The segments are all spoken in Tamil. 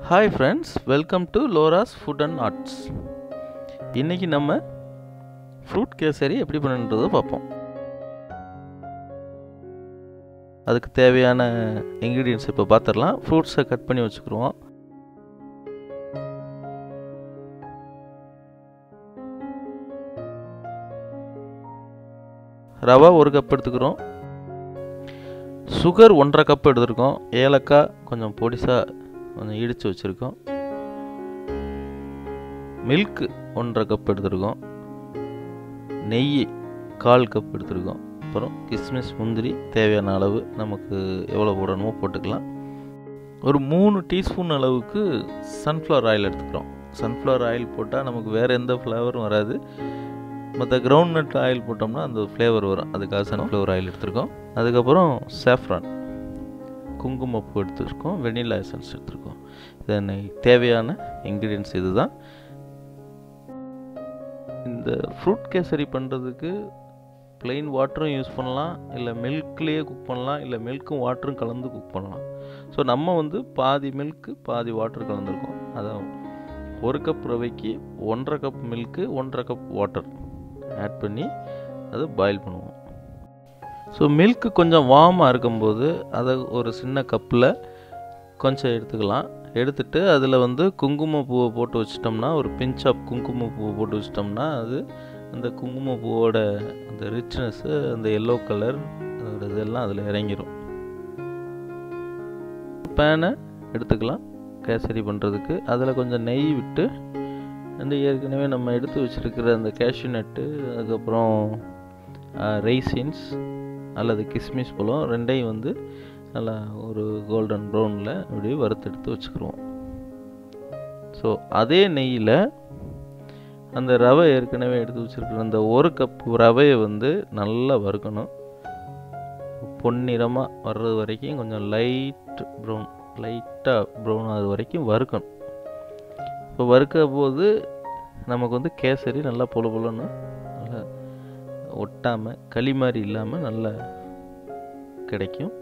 hi friends welcome to Lora's food and arts இன்றைக்கி நம்ம ஃப்ரூட் கேசரி எப்படி பண்ணுன்றதை பார்ப்போம் அதுக்கு தேவையான இன்க்ரீடியன்ஸ் இப்போ பார்த்துடலாம் ஃப்ரூட்ஸை கட் பண்ணி வச்சுக்கிருவோம் ரவா ஒரு கப் எடுத்துக்கிறோம் சுகர் ஒன்றரை கப் எடுத்துருக்கோம் ஏலக்காய் கொஞ்சம் பொடிசாக கொஞ்சம் இடித்து வச்சுருக்கோம் மில்க்கு ஒன்றரை கப் எடுத்துருக்கோம் நெய் கால் கப் எடுத்துருக்கோம் அப்புறம் கிஸ்மிஸ் முந்திரி தேவையான அளவு நமக்கு எவ்வளோ போடணுமோ போட்டுக்கலாம் ஒரு மூணு டீஸ்பூன் அளவுக்கு சன்ஃப்ளவர் ஆயில் எடுத்துக்கிறோம் சன்ஃப்ளவர் ஆயில் போட்டால் நமக்கு வேறு எந்த ஃப்ளேவரும் வராது மற்ற கிரவுண்ட் நட் ஆயில் போட்டோம்னா அந்த ஃப்ளேவர் வரும் அதுக்காக சன்ஃப்ளவர் ஆயில் எடுத்துருக்கோம் அதுக்கப்புறம் சாஃப்ரான் குங்குமப்பூ எடுத்துருக்கோம் வெனிலா எசன்ஸ் எடுத்துருக்கோம் இதன் தேவையான இன்க்ரீடியன்ஸ் இதுதான் இந்த ஃப்ரூட் கேசரி பண்ணுறதுக்கு ப்ளெயின் வாட்டரும் யூஸ் பண்ணலாம் இல்லை மில்க்லேயே குக் பண்ணலாம் இல்லை மில்க்கும் வாட்டரும் கலந்து குக் பண்ணலாம் ஸோ நம்ம வந்து பாதி மில்க்கு பாதி வாட்டர் கலந்துருக்கோம் அதான் ஒரு கப் ரவைக்கு ஒன்றரை கப் மில்க்கு ஒன்றரை கப் வாட்டர் ஆட் பண்ணி அதை பாயில் பண்ணுவோம் ஸோ மில்க்கு கொஞ்சம் வார்மாக இருக்கும்போது அதை ஒரு சின்ன கப்பில் கொஞ்சம் எடுத்துக்கலாம் எடுத்துட்டு அதில் வந்து குங்குமப்பூவை போட்டு வச்சிட்டோம்னா ஒரு பிஞ்ச் ஆஃப் குங்குமப்பூவை போட்டு வச்சிட்டோம்னா அது அந்த குங்குமப்பூவோட அந்த ரிச்னஸ்ஸு அந்த எல்லோ கலர் அதோட இதெல்லாம் அதில் இறங்கிடும் பேனை எடுத்துக்கலாம் கேசரி பண்ணுறதுக்கு அதில் கொஞ்சம் நெய் விட்டு அந்த ஏற்கனவே நம்ம எடுத்து வச்சுருக்கிற அந்த கேஷ்யூ நட்டு அதுக்கப்புறம் ரைசின்ஸ் அல்லது கிஸ்மிஸ் பழம் ரெண்டையும் வந்து நல்லா ஒரு கோல்டன் ப்ரௌனில் அப்படியே வறுத்தெடுத்து வச்சுக்கிருவோம் ஸோ அதே நெய்யில் அந்த ரவை ஏற்கனவே எடுத்து வச்சுருக்கிற அந்த ஒரு கப் ரவையை வந்து நல்லா வறுக்கணும் பொன்னிறமாக வர்றது வரைக்கும் கொஞ்சம் லைட் ப்ரௌன் லைட்டாக ப்ரௌன் ஆகுது வரைக்கும் வறுக்கணும் இப்போ வறுக்க போது நமக்கு வந்து கேசரி நல்லா பொல பொலன்னு நல்லா ஒட்டாமல் களி மாதிரி இல்லாமல் நல்லா கிடைக்கும்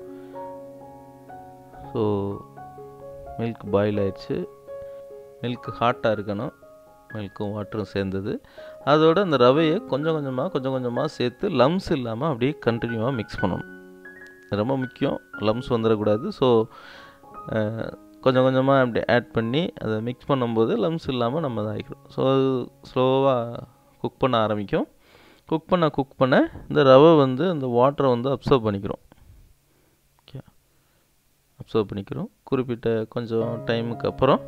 ஸோ மில்க் பாயில் ஆயிடுச்சு மில்க் ஹாட்டாக இருக்கணும் மில்க்கும் வாட்டரும் சேர்ந்தது அதோட அந்த ரவையை கொஞ்சம் கொஞ்சமாக கொஞ்சம் கொஞ்சமாக சேர்த்து லம்ஸ் இல்லாமல் அப்படியே கண்டினியூவாக மிக்ஸ் பண்ணணும் ரொம்ப முக்கியம் லம்ஸ் வந்துடக்கூடாது ஸோ கொஞ்சம் கொஞ்சமாக அப்படி ஆட் பண்ணி அதை மிக்ஸ் பண்ணும்போது லம்ஸ் இல்லாமல் நம்ம அதை ஆகிக்கிறோம் ஸோ அது ஸ்லோவாக குக் பண்ண ஆரம்பிக்கும் குக் பண்ண குக் பண்ண இந்த ரவை வந்து அந்த வாட்டரை வந்து அப்சர்வ் பண்ணிக்கிறோம் ஓகே அப்சர்வ் பண்ணிக்கிறோம் குறிப்பிட்ட கொஞ்சம் டைமுக்கு அப்புறம்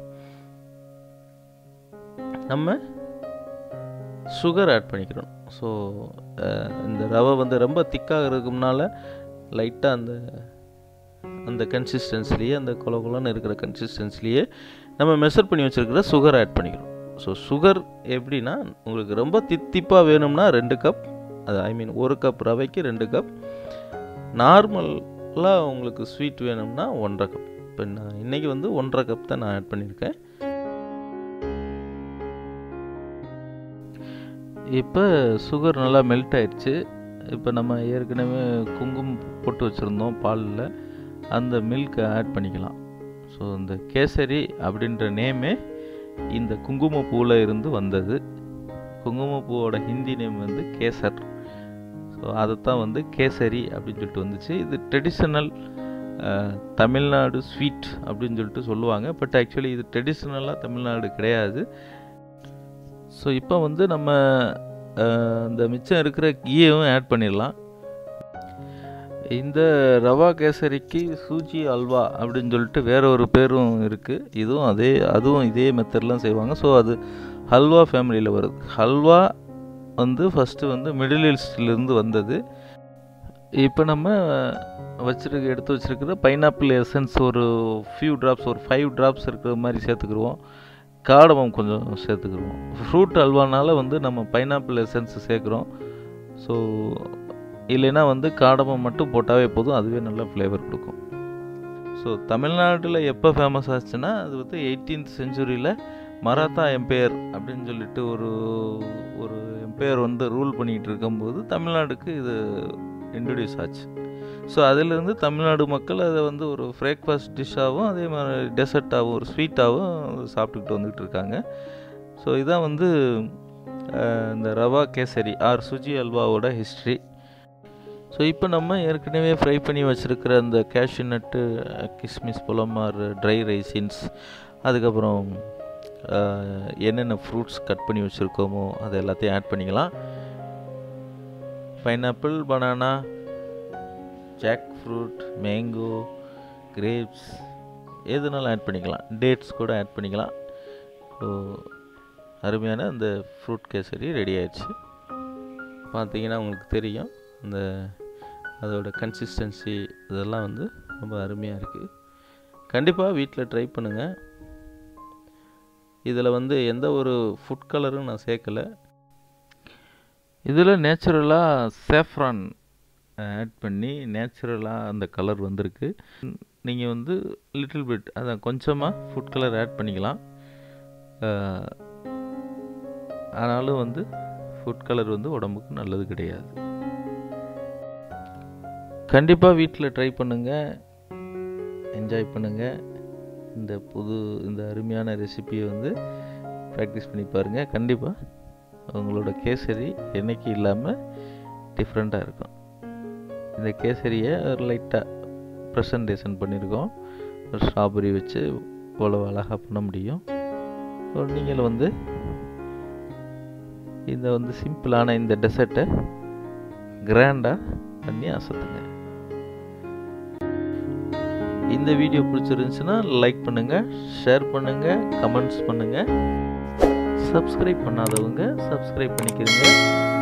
நம்ம சுகர் ஆட் பண்ணிக்கிறோம் ஸோ இந்த ரவை வந்து ரொம்ப திக்காகிறதுக்கு முன்னால் லைட்டாக அந்த அந்த கன்சிஸ்டன்ஸ்லேயே அந்த கொல கொலன்னு இருக்கிற கன்சிஸ்டன்ஸ்லேயே நம்ம மெஷர் பண்ணி வச்சுருக்கிற சுகர் ஆட் பண்ணிக்கிறோம் ஸோ சுகர் எப்படின்னா உங்களுக்கு ரொம்ப தித்திப்பாக வேணும்னா ரெண்டு கப் அது ஐ மீன் ஒரு கப் ரவைக்கு ரெண்டு கப் நார்மலாக உங்களுக்கு ஸ்வீட் வேணும்னா ஒன்றரை கப் இப்போ நான் இன்றைக்கி வந்து ஒன்றரை கப் தான் நான் ஆட் பண்ணியிருக்கேன் இப்போ சுகர் நல்லா மெல்ட் ஆயிடுச்சு இப்போ நம்ம ஏற்கனவே குங்குமம் போட்டு வச்சுருந்தோம் பாலில் அந்த மில்கை ஆட் பண்ணிக்கலாம் ஸோ இந்த கேசரி அப்படின்ற நேமே இந்த குங்குமப்பூவில் இருந்து வந்தது குங்குமப்பூவோட ஹிந்தி நேம் வந்து கேசர் ஸோ அதைத்தான் வந்து கேசரி அப்படின்னு சொல்லிட்டு வந்துச்சு இது ட்ரெடிஷ்னல் தமிழ்நாடு ஸ்வீட் அப்படின்னு சொல்லிட்டு சொல்லுவாங்க பட் ஆக்சுவலி இது ட்ரெடிஷ்னலாக தமிழ்நாடு கிடையாது ஸோ இப்போ வந்து நம்ம இந்த மிச்சம் இருக்கிற கீயவும் ஆட் பண்ணிடலாம் இந்த ரவா கேசரிக்கு சூஜி அல்வா அப்படின்னு சொல்லிட்டு வேற ஒரு பேரும் இருக்குது இதுவும் அதே அதுவும் இதே மெத்தட்லாம் செய்வாங்க ஸோ அது ஹல்வா ஃபேமிலியில் வருது ஹல்வா வந்து ஃபஸ்ட்டு வந்து மிடில் ஈஸ்ட்லேருந்து வந்தது இப்போ நம்ம வச்சுருக்க எடுத்து வச்சுருக்கிற பைனாப்பிள் எசன்ஸ் ஒரு ஃபியூ ட்ராப்ஸ் ஒரு ஃபைவ் ட்ராப்ஸ் இருக்கிற மாதிரி சேர்த்துக்கிடுவோம் காடமம் கொஞ்சம் சேர்த்துக்கிடுவோம் ஃப்ரூட் அல்வானால வந்து நம்ம பைனாப்பிள் எசன்ஸ் சேர்க்குறோம் ஸோ இல்லைன்னா வந்து காடமம் மட்டும் போட்டாவே போதும் அதுவே நல்ல ஃப்ளேவர் கொடுக்கும் ஸோ தமிழ்நாட்டில் எப்போ ஃபேமஸ் ஆச்சுன்னா அது வந்து எயிட்டீன்த் செஞ்சுரியில் மராத்தா எம்பையர் அப்படின்னு சொல்லிட்டு ஒரு ஒரு எம்பையர் வந்து ரூல் பண்ணிகிட்டு இருக்கும்போது தமிழ்நாடுக்கு இது இன்ட்ரடியூஸ் ஆச்சு ஸோ அதிலிருந்து தமிழ்நாடு மக்கள் அதை வந்து ஒரு பிரேக்ஃபாஸ்ட் டிஷ்ஷாகவும் அதே மாதிரி டெசர்ட்டாகவும் ஒரு ஸ்வீட்டாகவும் சாப்பிட்டுக்கிட்டு வந்துக்கிட்டு இருக்காங்க ஸோ இதான் வந்து அஹ், இந்த ரவா கேசரி ஆர் சுஜி அல்வாவோட ஹிஸ்ட்ரி ஸோ இப்போ நம்ம ஏற்கனவே ஃப்ரை பண்ணி வச்சுருக்கிற அந்த கேஷ்யூ நட்டு கிஸ்மிஸ் பழம் ஆர் ட்ரை ரைசின்ஸ் அதுக்கப்புறம் அஹ், என்னென்ன ஃப்ரூட்ஸ் கட் பண்ணி வச்சுருக்கோமோ அது எல்லாத்தையும் ஆட் பண்ணிக்கலாம் pineapple banana jackfruit mango grapes எதுனாலும் ஆட் பண்ணிக்கலாம் டேட்ஸ் கூட ஆட் பண்ணிக்கலாம் ஸோ அருமையான அந்த ஃப்ரூட் கேசரி ரெடி ஆயிடுச்சு பார்த்தீங்கன்னா உங்களுக்கு தெரியும் இந்த அதோட கன்சிஸ்டன்சி இதெல்லாம் வந்து ரொம்ப அருமையாக இருக்குது கண்டிப்பாக வீட்டில் ட்ரை பண்ணுங்கள் இதில் வந்து எந்த ஒரு ஃபுட் கலரும் நான் சேர்க்கலை இதில் நேச்சுரலாக சேஃப்ரான் ஆட் பண்ணி நேச்சுரலாக அந்த கலர் வந்திருக்கு நீங்கள் வந்து லிட்டில் பிட் அதான் கொஞ்சமாக ஃபுட் கலர் ஆட் பண்ணிக்கலாம் அஹ், ஆனாலும் வந்து ஃபுட் கலர் வந்து உடம்புக்கு நல்லது கிடையாது கண்டிப்பாக வீட்டில் ட்ரை பண்ணுங்கள் என்ஜாய் பண்ணுங்கள் இந்த புது இந்த அருமையான ரெசிபியை வந்து ப்ராக்டிஸ் பண்ணி பாருங்கள் கண்டிப்பாக உங்களோட கேசரி என்னைக்கு இல்லாமல் டிஃப்ரெண்ட்டாக இருக்கும் இந்த கேசரியை ஒரு லைட்டாக ப்ரெசன்டேஷன் பண்ணியிருக்கோம் ஒரு ஸ்ட்ராபெரி வச்சு இவ்வளோ அழகாக பண்ண முடியும் ஸோ நீங்கள் வந்து இந்த வந்து சிம்பிளான இந்த டெசர்ட்டை கிராண்டாக பண்ணி அசத்துங்க இந்த வீடியோ பிடிச்சிருந்துச்சுன்னா லைக் பண்ணுங்கள் ஷேர் பண்ணுங்கள் கமெண்ட்ஸ் பண்ணுங்கள் சப்ஸ்கிரைப் பண்ணாதவங்க சப்ஸ்கிரைப் பண்ணிக்கிறீங்க